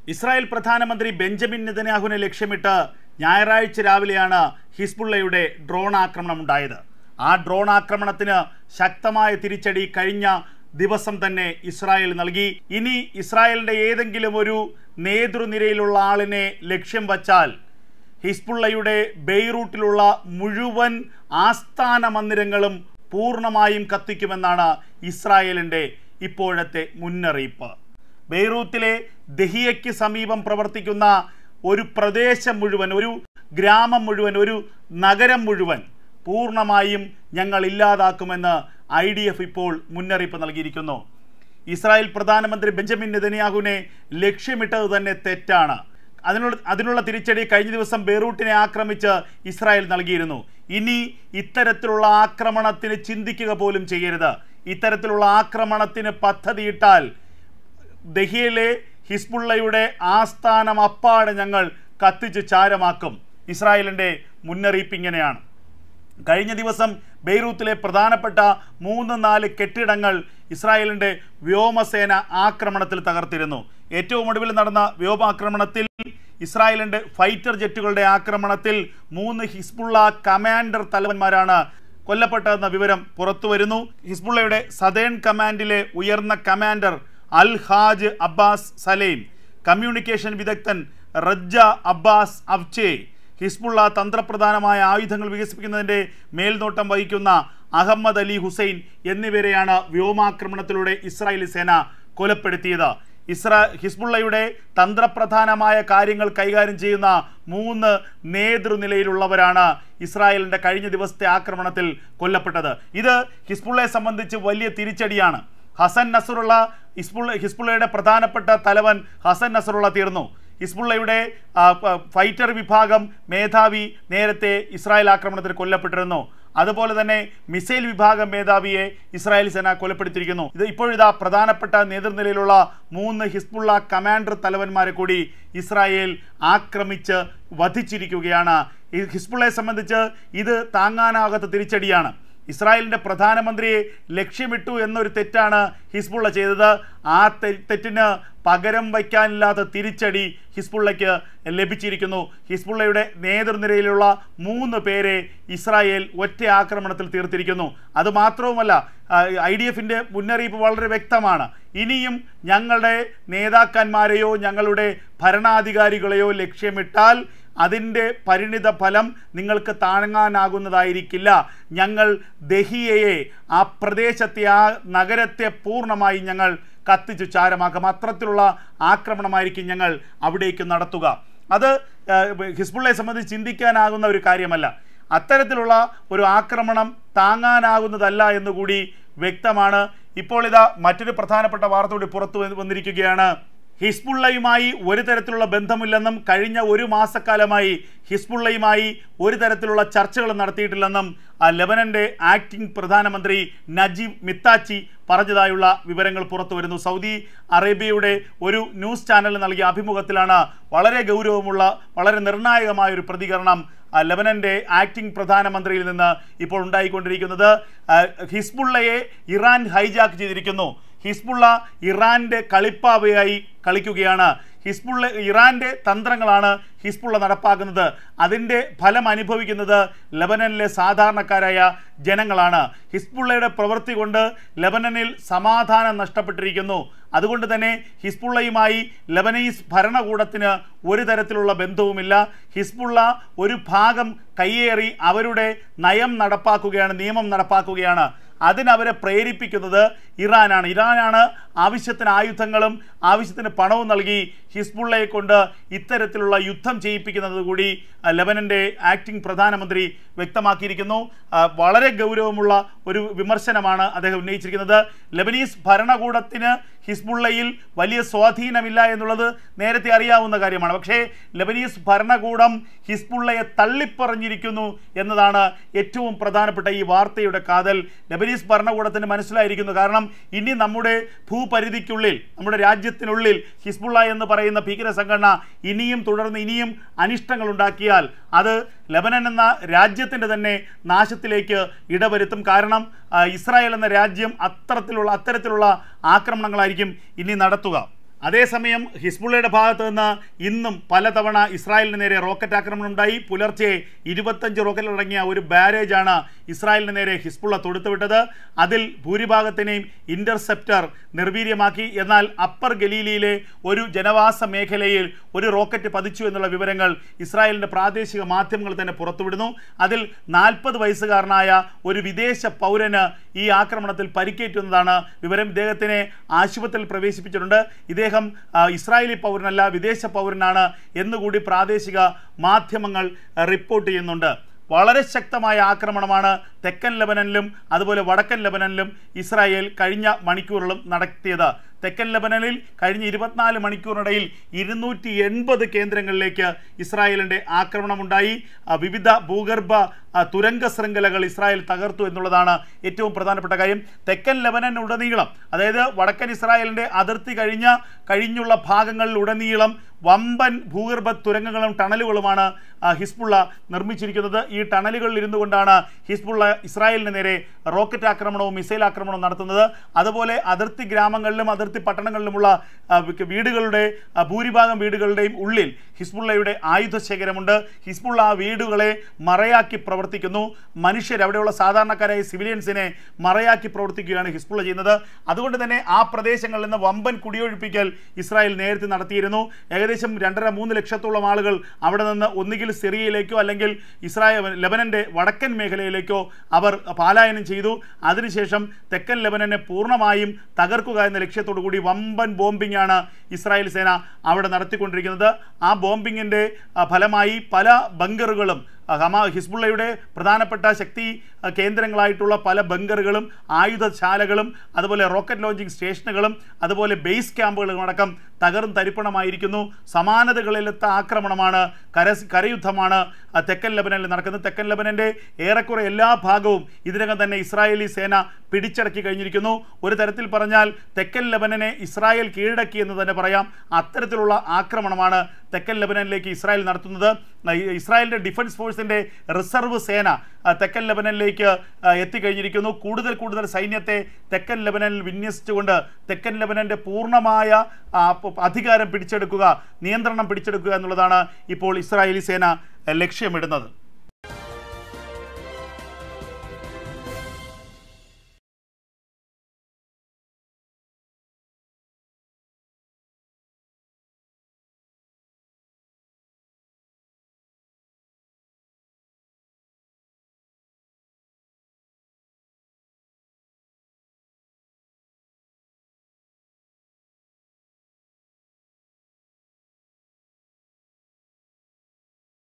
Israel പ്രധാനമന്ത്രി Benjamin നെതന്യാഹുവിനെ ലക്ഷ്യമിട്ട് ഞായറാഴ്ച രാവിലെയാണ് ഹിസ്ബുള്ളയുടെ ഡ്രോൺ ആക്രമണം ഉണ്ടായത് ആ ഡ്രോൺ ആക്രമണത്തിന് ശക്തമായ തിരിച്ചടി കഴിഞ്ഞ ദിവസം തന്നെ ഇസ്രായേൽ നൽകി ഇനി ഇസ്രായേലിന്റെ ഏതെങ്കിലും ഒരു നേതൃനിരയിലുള്ള ആളിനെ ലക്ഷ്യം വച്ചാൽ ഹിസ്ബുള്ളയുടെ ബെയ്റൂട്ടിലുള്ള മുഴുവൻ ആസ്ഥാന മന്ദിരങ്ങളും പൂർണ്ണമായും കത്തിക്കുമെന്നാണ് ഇസ്രായേലിൻ്റെ ഇപ്പോഴത്തെ മുന്നറിയിപ്പ് ബെയ്റൂത്തിലെ ദഹിയയ്ക്ക് സമീപം പ്രവർത്തിക്കുന്ന ഒരു പ്രദേശം മുഴുവൻ ഒരു ഗ്രാമം മുഴുവൻ ഒരു നഗരം മുഴുവൻ പൂർണ്ണമായും ഞങ്ങൾ ഇല്ലാതാക്കുമെന്ന് ഐ ഡി എഫ് ഇപ്പോൾ മുന്നറിയിപ്പ് നൽകിയിരിക്കുന്നു ഇസ്രായേൽ പ്രധാനമന്ത്രി ബെഞ്ചമിൻ നെതന്യാഹുവിനെ ലക്ഷ്യമിട്ടത് തന്നെ തെറ്റാണ് അതിനുള്ള അതിനുള്ള തിരിച്ചടി കഴിഞ്ഞ ദിവസം ബെയ്റൂട്ടിനെ ആക്രമിച്ച് ഇസ്രായേൽ നൽകിയിരുന്നു ഇനി ഇത്തരത്തിലുള്ള ആക്രമണത്തിന് ചിന്തിക്കുക പോലും ചെയ്യരുത് ഇത്തരത്തിലുള്ള ആക്രമണത്തിന് പദ്ധതിയിട്ടാൽ ദഹിയയിലെ ഹിസ്ബുള്ളയുടെ ആസ്ഥാനം അപ്പാടെ ഞങ്ങൾ കത്തിച്ച് ചാരമാക്കും ഇസ്രായേലിൻ്റെ മുന്നറിയിപ്പ് ഇങ്ങനെയാണ് കഴിഞ്ഞ ദിവസം ബെയ്റൂത്തിലെ പ്രധാനപ്പെട്ട മൂന്ന് നാല് കെട്ടിടങ്ങൾ ഇസ്രായേലിൻ്റെ വ്യോമസേന ആക്രമണത്തിൽ തകർത്തിരുന്നു ഏറ്റവും ഒടുവിൽ നടന്ന വ്യോമാക്രമണത്തിൽ ഇസ്രായേലിൻ്റെ ഫൈറ്റർ ജെറ്റുകളുടെ ആക്രമണത്തിൽ മൂന്ന് ഹിസ്ബുള്ള കമാൻഡർ തലവന്മാരാണ് കൊല്ലപ്പെട്ടതെന്ന വിവരം പുറത്തുവരുന്നു ഹിസ്ബുള്ളയുടെ സദേൺ കമാൻഡിലെ ഉയർന്ന commander Al Haj Abbas Salem communication വിദഗ്ധൻ റജ്ജ അബ്ബാസ് അവ്ചെ ഹിസ്ബുള്ള തന്ത്രപ്രധാനമായ ആയുധങ്ങൾ വികസിപ്പിക്കുന്നതിൻ്റെ മേൽനോട്ടം വഹിക്കുന്ന അഹമ്മദ് അലി ഹുസൈൻ എന്നിവരെയാണ് വ്യോമാക്രമണത്തിലൂടെ ഇസ്രായേലി സേന കൊലപ്പെടുത്തിയത് ഇസ്രാ ഹിസ്ബുള്ളയുടെ തന്ത്രപ്രധാനമായ കാര്യങ്ങൾ കൈകാര്യം ചെയ്യുന്ന മൂന്ന് നേതൃനിലയിലുള്ളവരാണ് ഇസ്രായേലിൻ്റെ കഴിഞ്ഞ ദിവസത്തെ ആക്രമണത്തിൽ കൊല്ലപ്പെട്ടത് ഇത് ഹിസ്ബുള്ളയെ സംബന്ധിച്ച് വലിയ തിരിച്ചടിയാണ് ഹസൻ നസറുള്ള ഹിസ്ബുള്ള ഹിസ്ബുള്ളയുടെ പ്രധാനപ്പെട്ട തലവൻ ഹസൻ നസറുള്ള തീർന്നു ഹിസ്ബുള്ളയുടെ ആ, പ- ഫൈറ്റർ വിഭാഗം മേധാവി നേരത്തെ ഇസ്രായേൽ ആക്രമണത്തിൽ കൊല്ലപ്പെട്ടിരുന്നു അതുപോലെ തന്നെ മിസൈൽ വിഭാഗം മേധാവിയെ ഇസ്രായേൽ സേന കൊലപ്പെടുത്തിയിരിക്കുന്നു ഇത് ഇപ്പോഴിതാ പ്രധാനപ്പെട്ട നേതൃനിലയിലുള്ള മൂന്ന് ഹിസ്ബുള്ള കമാൻഡർ തലവന്മാരെ കൂടി ഇസ്രായേൽ ആക്രമിച്ച് വധിച്ചിരിക്കുകയാണ് ഈ ഹിസ്ബുള്ളയെ സംബന്ധിച്ച് ഇത് താങ്ങാനാകാത്ത തിരിച്ചടിയാണ് ഇസ്രായേലിൻ്റെ പ്രധാനമന്ത്രിയെ ലക്ഷ്യമിട്ടു എന്നൊരു തെറ്റാണ് ഹിസ്ബുള്ള ചെയ്തത് ആ തെ- തെറ്റിന് പകരം വയ്ക്കാനില്ലാത്ത തിരിച്ചടി ഹിസ്ബുള്ളയ്ക്ക് ലഭിച്ചിരിക്കുന്നു ഹിസ്ബുള്ളയുടെ നേതൃനിരയിലുള്ള മൂന്ന് പേരെ ഇസ്രായേൽ ഒറ്റ ആക്രമണത്തിൽ തീർത്തിരിക്കുന്നു അതുമാത്രവുമല്ല ഐ ഡി എഫിൻ്റെ മുന്നറിയിപ്പ് വളരെ വ്യക്തമാണ് ഇനിയും ഞങ്ങളുടെ നേതാക്കന്മാരെയോ ഞങ്ങളുടെ ഭരണാധികാരികളെയോ ലക്ഷ്യമിട്ടാൽ അതിൻ്റെ പരിണിത ഫലം നിങ്ങൾക്ക് താങ്ങാനാകുന്നതായിരിക്കില്ല ഞങ്ങൾ ദഹിയയെ ആ പ്രദേശത്തെ ആ നഗരത്തെ പൂർണ്ണമായി ഞങ്ങൾ കത്തിച്ചു ചാരമാക്കും അത്തരത്തിലുള്ള ആക്രമണമായിരിക്കും ഞങ്ങൾ അവിടേക്ക് നടത്തുക അത് ഏഹ്, ഹിസ്ബുള്ളയെ സംബന്ധിച്ച് ചിന്തിക്കാനാകുന്ന ഒരു കാര്യമല്ല അത്തരത്തിലുള്ള ഒരു ആക്രമണം താങ്ങാനാകുന്നതല്ല എന്നുകൂടി വ്യക്തമാണ് ഇപ്പോൾ ഇതാ മറ്റൊരു പ്രധാനപ്പെട്ട വാർത്ത കൂടി പുറത്തു വന്ന് വന്നിരിക്കുകയാണ് ഹിസ്ബുള്ളയുമായി ഒരു തരത്തിലുള്ള ബന്ധമില്ലെന്നും കഴിഞ്ഞ ഒരു മാസക്കാലമായി ഹിസ്ബുള്ളയുമായി ഒരു തരത്തിലുള്ള ചർച്ചകൾ നടത്തിയിട്ടില്ലെന്നും ആ ലെബനന്റെ ആക്ടിംഗ് പ്രധാനമന്ത്രി നജീബ് മിത്താച്ചി പറഞ്ഞതായുള്ള വിവരങ്ങൾ പുറത്തു വരുന്നു സൗദി അറേബ്യയുടെ ഒരു ന്യൂസ് ചാനലിന് നൽകിയ അഭിമുഖത്തിലാണ് വളരെ ഗൗരവമുള്ള വളരെ നിർണായകമായ ഒരു പ്രതികരണം ആ, ലെബനന്റെ ആക്ടിംഗ് പ്രധാനമന്ത്രിയിൽ നിന്ന് ഇപ്പോൾ ഉണ്ടായിക്കൊണ്ടിരിക്കുന്നത് ആ, ഹിസ്ബുള്ളയെ ഇറാൻ ഹൈജാക്ക് ചെയ്തിരിക്കുന്നു ഹിസ്ബുള്ള ഇറാന്റെ കളിപ്പാവയായി കളിക്കുകയാണ് ഹിസ്ബുള്ള ഇറാന്റെ തന്ത്രങ്ങളാണ് ഹിസ്ബുള്ള നടപ്പാക്കുന്നത് അതിൻ്റെ ഫലം അനുഭവിക്കുന്നത് ലബനനിലെ സാധാരണക്കാരായ ജനങ്ങളാണ് ഹിസ്ബുള്ളയുടെ പ്രവൃത്തി കൊണ്ട് ലബനനിൽ സമാധാനം നഷ്ടപ്പെട്ടിരിക്കുന്നു അതുകൊണ്ട് തന്നെ ഹിസ്ബുള്ളയുമായി ലബനീസ് ഭരണകൂടത്തിന് ഒരു തരത്തിലുള്ള ബന്ധവുമില്ല ഹിസ്ബുള്ള ഒരു ഭാഗം കയ്യേറി അവരുടെ നയം നടപ്പാക്കുകയാണ് നിയമം നടപ്പാക്കുകയാണ് അതിനവരെ പ്രേരിപ്പിക്കുന്നത് ഇറാനാണ് ഇറാനാണ് ആവശ്യത്തിന് ആയുധങ്ങളും ആവശ്യത്തിന് പണവും നൽകി ഹിസ്ബുള്ളയെ കൊണ്ട് ഇത്തരത്തിലുള്ള യുദ്ധം ചെയ്യിപ്പിക്കുന്നത് കൂടി ആ, ലെബനന്റെ ആക്ടിംഗ് പ്രധാനമന്ത്രി വ്യക്തമാക്കിയിരിക്കുന്നു ആ, വളരെ ഗൗരവമുള്ള ഒരു വിമർശനമാണ് അദ്ദേഹം ഉന്നയിച്ചിരിക്കുന്നത് ലെബനീസ് ഭരണകൂടത്തിന് ഹിസ്ബുള്ളയിൽ വലിയ സ്വാധീനമില്ല എന്നുള്ളത് നേരത്തെ അറിയാവുന്ന കാര്യമാണ് പക്ഷേ ലെബനീസ് ഭരണകൂടം ഹിസ്ബുള്ളയെ തള്ളിപ്പറഞ്ഞിരിക്കുന്നു എന്നതാണ് ഏറ്റവും പ്രധാനപ്പെട്ട ഈ വാർത്തയുടെ കാതൽ ലെബനീസ് ഭരണകൂടത്തിന് മനസ്സിലായിരിക്കുന്നു കാരണം ഇനി നമ്മുടെ ഭൂപരിധിക്കുള്ളിൽ നമ്മുടെ രാജ്യത്തിനുള്ളിൽ ഹിസ്ബുള്ള എന്ന് പറയുന്ന ഭീകര സംഘടന ഇനിയും തുടർന്ന് ഇനിയും അനിഷ്ടങ്ങൾ ഉണ്ടാക്കിയാൽ അത് ലബനൻ എന്ന രാജ്യത്തിൻ്റെ തന്നെ നാശത്തിലേക്ക് ഇടവരുത്തും കാരണം ആ, ഇസ്രായേൽ എന്ന രാജ്യം അത്തരത്തിലുള്ള അത്തരത്തിലുള്ള ആക്രമണങ്ങളായിരിക്കും ഇനി നടത്തുക അതേസമയം ഹിസ്ബുള്ളയുടെ ഭാഗത്ത് നിന്ന് ഇന്നും പലതവണ ഇസ്രായേലിന് നേരെ റോക്കറ്റ് ആക്രമണം ഉണ്ടായി പുലർച്ചെ ഇരുപത്തഞ്ച് റോക്കറ്റ് അടങ്ങിയ ഒരു ബാരേജാണ് ഇസ്രായേലിന് നേരെ ഹിസ്ബുള്ള തൊടുത്തുവിട്ടത് അതിൽ ഭൂരിഭാഗത്തിനെയും ഇന്റർസെപ്റ്റർ നിർവീര്യമാക്കി എന്നാൽ അപ്പർ ഗലീലിയിലെ ഒരു ജനവാസ മേഖലയിൽ ഒരു റോക്കറ്റ് പതിച്ചു എന്നുള്ള വിവരങ്ങൾ ഇസ്രായേലിന്റെ പ്രാദേശിക മാധ്യമങ്ങൾ തന്നെ പുറത്തുവിടുന്നു അതിൽ നാൽപ്പത് വയസ്സുകാരനായ ഒരു വിദേശ പൗരന് ഈ ആക്രമണത്തിൽ പരിക്കേറ്റുന്നതാണ് വിവരം ഇദ്ദേഹത്തിനെ ആശുപത്രിയിൽ പ്രവേശിപ്പിച്ചിട്ടുണ്ട് ഇദ്ദേഹം ആ, ഇസ്രായേലി പൗരനല്ല വിദേശ പൗരനാണ് എന്നുകൂടി പ്രാദേശിക മാധ്യമങ്ങൾ ആ, റിപ്പോർട്ട് ചെയ്യുന്നുണ്ട് വളരെ ശക്തമായ ആക്രമണമാണ് തെക്കൻ ലെബനനിലും അതുപോലെ വടക്കൻ ലെബനനിലും ഇസ്രായേൽ കഴിഞ്ഞ മണിക്കൂറിലും നടത്തിയത് തെക്കൻ ലെബനനിൽ കഴിഞ്ഞ ഇരുപത്തിനാല് മണിക്കൂറിനിടയിൽ ഇരുന്നൂറ്റി എൺപത് കേന്ദ്രങ്ങളിലേക്ക് ഇസ്രായേലിൻ്റെ ആക്രമണമുണ്ടായി ആ, വിവിധ ഭൂഗർഭ ആ, തുരങ്ക ശൃംഖലകൾ ഇസ്രായേൽ തകർത്തു എന്നുള്ളതാണ് ഏറ്റവും പ്രധാനപ്പെട്ട കാര്യം തെക്കൻ ലെബനനുടനീളം അതായത് വടക്കൻ ഇസ്രായേലിൻ്റെ അതിർത്തി കഴിഞ്ഞ കഴിഞ്ഞുള്ള ഭാഗങ്ങളിലുടനീളം വമ്പൻ ഭൂഗർഭ തുരങ്കങ്ങളും ടണലുകളുമാണ് ആ, ഹിസ്ബുള്ള നിർമ്മിച്ചിരിക്കുന്നത് ഈ ടണലുകളിൽ ഇരുന്നു കൊണ്ടാണ് ഹിസ്ബുള്ള ഇസ്രായേലിന് നേരെ റോക്കറ്റ് ആക്രമണവും മിസൈൽ ആക്രമണവും നടത്തുന്നത് അതുപോലെ അതിർത്തി ഗ്രാമങ്ങളിലും അതിർത്തി പട്ടണങ്ങളിലുമുള്ള ആ, വി- വീടുകളുടെ ആ, ഭൂരിഭാഗം വീടുകളുടെയും ഉള്ളിൽ ഹിസ്ബുള്ളയുടെ ആയുധശേഖരമുണ്ട് ഹിസ്ബുള്ള ആ വീടുകളെ മറയാക്കി പ്രവർത്തിക്കുന്നു മനുഷ്യർ അവിടെയുള്ള സാധാരണക്കാരായ സിവിലിയൻസിനെ മറയാക്കി പ്രവർത്തിക്കുകയാണ് ഹിസ്ബുള്ള ചെയ്യുന്നത് അതുകൊണ്ട് തന്നെ ആ പ്രദേശങ്ങളിൽ നിന്ന് വമ്പൻ കുടിയൊഴിപ്പിക്കൽ ഇസ്രായേൽ നേരത്തെ നടത്തിയിരുന്നു ഏകദേശം രണ്ടര മൂന്ന് ലക്ഷത്തോളം ആളുകൾ അവിടെ നിന്ന് ഒന്നുകിൽ സിറിയയിലേക്കോ അല്ലെങ്കിൽ ഇസ്രായേൽ ലെബനന്റെ വടക്കൻ മേഖലയിലേക്കോ അവർ പാലായനം ചെയ്തു അതിനുശേഷം തെക്കൻ ലെബനനെ പൂർണ്ണമായും തകർക്കുക എന്ന ലക്ഷ്യത്തോടു കൂടി വമ്പൻ ബോംബിംഗ് ആണ് ഇസ്രായേൽ സേന അവിടെ നടത്തിക്കൊണ്ടിരിക്കുന്നത് ആ ബോംബിങ്ങിൻ്റെ ഫലമായി പല ബങ്കറുകളും ആ, ഹമാ ഹിസ്ബുള്ളയുടെ പ്രധാനപ്പെട്ട ശക്തി ആ, കേന്ദ്രങ്ങളായിട്ടുള്ള പല ബങ്കറുകളും ആയുധശാലകളും അതുപോലെ റോക്കറ്റ് ലോഞ്ചിങ് സ്റ്റേഷനുകളും അതുപോലെ ബേസ് ക്യാമ്പുകളും അടക്കം തകർന്ന് തരിപ്പണമായിരിക്കുന്നു സമാനതകളിലെത്ത ആക്രമണമാണ് കര കരയുദ്ധമാണ് ആ, തെക്കൻ ലബനനിൽ നടക്കുന്നത് തെക്കൻ ലബനൻ്റെ ഏറെക്കുറെ എല്ലാ ഭാഗവും ഇതിനകം തന്നെ ഇസ്രായേലി സേന പിടിച്ചടക്കി കഴിഞ്ഞിരിക്കുന്നു ഒരു തരത്തിൽ പറഞ്ഞാൽ തെക്കൻ ലബനനെ ഇസ്രായേൽ കീഴടക്കി എന്ന് തന്നെ പറയാം അത്തരത്തിലുള്ള ആക്രമണമാണ് തെക്കൻ ലബനനിലേക്ക് ഇസ്രായേൽ നടത്തുന്നത് ആ, ഈ ഇസ്രായേലിൻ്റെ ഡിഫൻസ് ഫോഴ്സിൻ്റെ റിസർവ് സേന ആ, തെക്കൻ ലബനനിലേക്ക് ആ, എത്തിക്കഴിഞ്ഞിരിക്കുന്നു കൂടുതൽ കൂടുതൽ സൈന്യത്തെ തെക്കൻ ലബനനിൽ വിന്യസിച്ചുകൊണ്ട് തെക്കൻ ലബനൻ്റെ പൂർണ്ണമായ ആ, പ- അധികാരം പിടിച്ചെടുക്കുക നിയന്ത്രണം പിടിച്ചെടുക്കുക എന്നുള്ളതാണ് ഇപ്പോൾ ഇസ്രായേലി സേന ആ, ലക്ഷ്യമിടുന്നത്